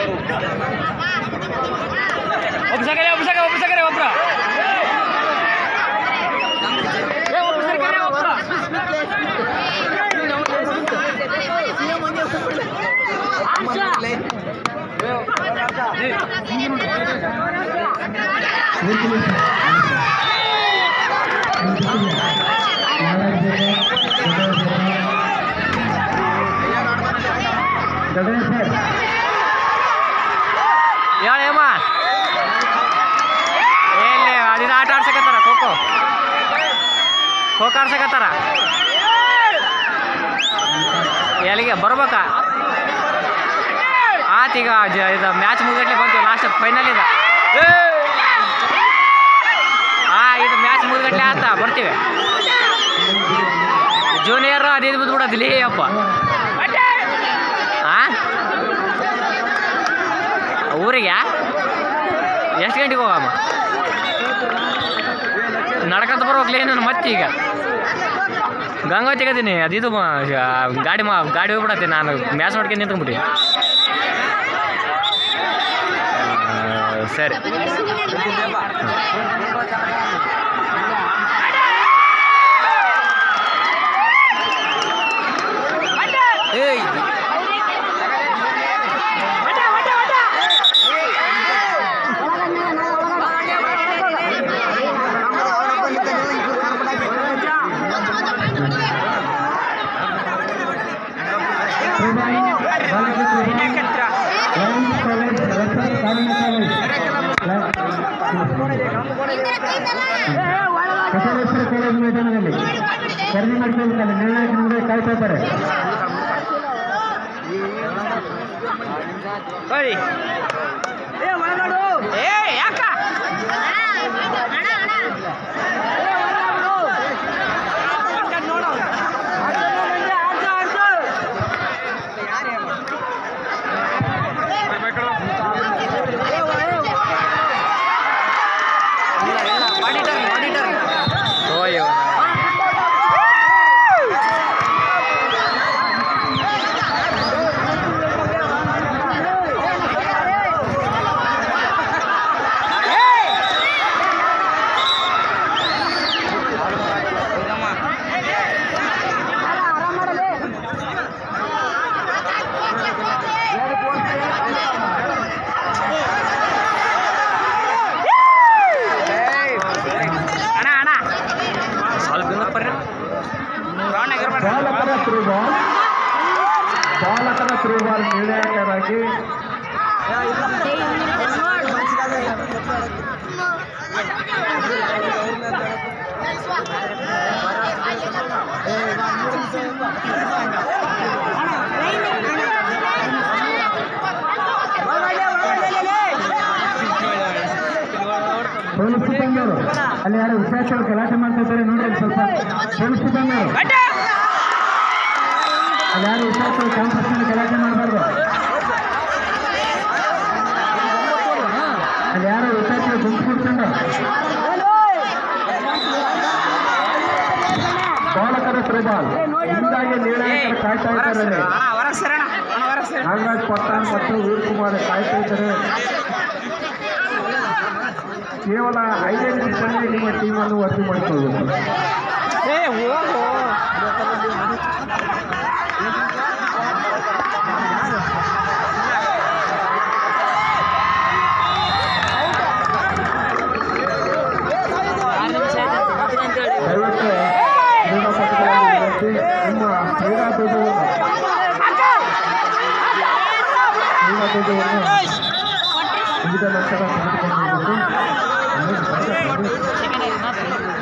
ಒಬ್ಸಕರೆ ಒಬ್ಸಕ ಒಬ್ಸಕರೆ ಒಬ್ರ ಏ ಒಬ್ಸಕರೆ ಒಬ್ರ ಹೇಳೇಮ್ಮ ಎಲ್ಲಿ ಅದಿನ ಆಟ ಆಡ್ಸಕತ್ತಾರ ಖೋಖೋ ಖೋಖೋ ಆಡ್ಸಕತ್ತಾರ ಎಲ್ಲಿಗೆ ಬರ್ಬೇಕಾ ಆತೀಗ ಜ- ಇದು ಮ್ಯಾಚ್ ಮುಗಿದ್ಲೆ ಬಂತು ಲಾಸ್ಟ್ ಫೈನಲ್ ಇದೆ ಹಾ ಇದು ಮ್ಯಾಚ್ ಮುಗಿದ್ಗಟ್ಲೆ ಆತ ಬರ್ತೀವಿ ಜೂನಿಯರ್ ಅದಿದ್ದು ಬಿದ್ಬಿಡೋದಿಲ್ಲ ಅಪ್ಪ ಹಾ ಊರಿಗೆ ಎಷ್ಟು ಗಂಟೆಗೆ ಹೋಗಮ್ಮ ನಡ್ಕೊಂತ ಬರ್ಬೇಕಲ್ಲ ನಾನು ಮತ್ತೆ ಈಗ ಗಂಗಾವತಿ ತೆಗದೀನಿ ಅದಿದು ಮ- ಆ, ಗಾಡಿ ಮಾ ಗಾಡಿ ಹೋಗ್ಬಿಡತ್ತೆ ನಾನು ಮ್ಯಾಚ್ ನೋಡ್ಕೊಂಡು ನಿಂತ್ಕೊಂಡ್ಬಿಟ್ಟು ಸರಿ ಏಯ್ ಬಸವೇಶ್ವರ ಕಾಲೇಜ್ ಮೈದಾನದಲ್ಲಿ ಸ್ಪರ್ಧೆ ಮಾಡ್ತಿರ್ತಾರೆ ನಿರ್ಣಾಯಕ ನಿಮಗೆ ಕಾಯ್ತಾ ಇದ್ದಾರೆ ಏ ಯಾಕ ಓಯ್ಯೋ ಅಣ್ಣ ಅಣ್ಣ ಸ್ವಲ್ಪ ಹಿಂದಕ್ಕೆ ಬರ್ರಿ ಬಾಲಕರ ತ್ರೋಬಾಲ್ ಬಾಲಕರ ತ್ರೋಬಾಲ್ ನಿರ್ಣಾಯಕರಾಗಿ ಪೊಲೀಸ್ ಸಿಬ್ಬಂದಿಯವರು ಅಲ್ಲಿ ಯಾರೋ ವಿದ್ಯಾರ್ಥಿಗಳು ಗಲಾಟೆ ಮಾಡ್ತಾ ಇದ್ದಾರೆ ನೋಡ್ರಿ ಅಲ್ಲಿ ಸ್ವಲ್ಪ ಪೊಲೀಸ್ ಸಿಬ್ಬಂದಿಯವರು ಅಲ್ಲಿ ಯಾರು ವಿದ್ಯಾರ್ಥಿಗಳು ಕ್ಯಾಂಪಸ್ ನಲ್ಲಿ ಗಲಾಟೆ ಮಾಡಬಾರ್ದು ಅಲ್ಲಿ ಯಾರೋ ವಿದ್ಯಾರ್ಥಿಗಳು ಗುಂಪು ಕೂತ್ಕೊಂಡು ಬಾಲಕರ ತ್ರೋಬಾಲ್ ಹಿಂದಾಗಿ ನಿರ್ಣಾಯಕರು ಕಾಯ್ತಾ ಇದ್ದಾರೆ ಅಲ್ಲಿ. ಅಣ್ಣ ಹೊರಗೆ ಸರಣ ಅಣ್ಣ ಹೊರಗೆ ಸರ ನಾಗರಾಜ್ ಪತ್ತಾನ್ ಮತ್ತು ವೀರಕುಮಾರ್ ಕಾಯ್ತಾ ಇದ್ದಾರೆ ಕೇವಲ ಐದೈದು ನಿಮಿಷದಲ್ಲಿ ನಿಮ್ಮ ಟೀಮನ್ನು ವರದಿ ಮಾಡಿಕೊಳ್ಳಬೇಕು ಏ ಹೋಗು ದಯವಿಟ್ಟು ಕ್ರೀಡಾಪಟುಗಳಲ್ಲಿ ವಿನಂತಿ, ನಿಮ್ಮ ಕ್ರೀಡಾ ಧ್ವಜವನ್ನು ಕ್ರೀಡಾ ಧ್ವಜವನ್ನು ಮುಗಿದ ನಂತರ ತೆಗೆದುಕೊಂಡು ಹೋಗಬೇಕು.